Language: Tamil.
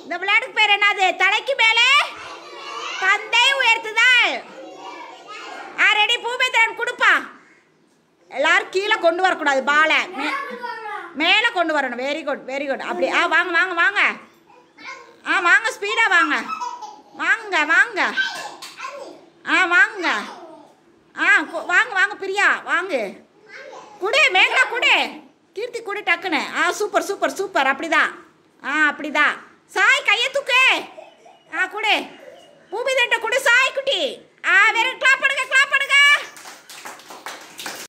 இந்த விளையாட்டுக்கு பேர் என்னது தலைக்கு மேலே தந்தை உயர்த்துதல் ஆ ரெடி பூபேந்திரன் கொடுப்பா எல்லாரும் கீழே கொண்டு வரக்கூடாது பாலை மே மேலே கொண்டு வரணும் வெரி குட் வெரி குட் அப்படி ஆ வாங்க வாங்க வாங்க ஆ வாங்க ஸ்பீடாக வாங்க வாங்க வாங்க ஆ வாங்க ஆ கு- வாங்க வாங்க பிரியா வாங்க குடு மேகலா குடு கீர்த்தி குடு டக்குன்னு ஆ சூப்பர் சூப்பர் சூப்பர் அப்படிதான் ஆ அப்படிதான் சாய் கையை தூக்கு ஆ குடு பூமிதட்ட குடு சாய் குட்டி ஆ வேற கிளாப் பண்ணுங்க கிளாப் பண்ணுங்க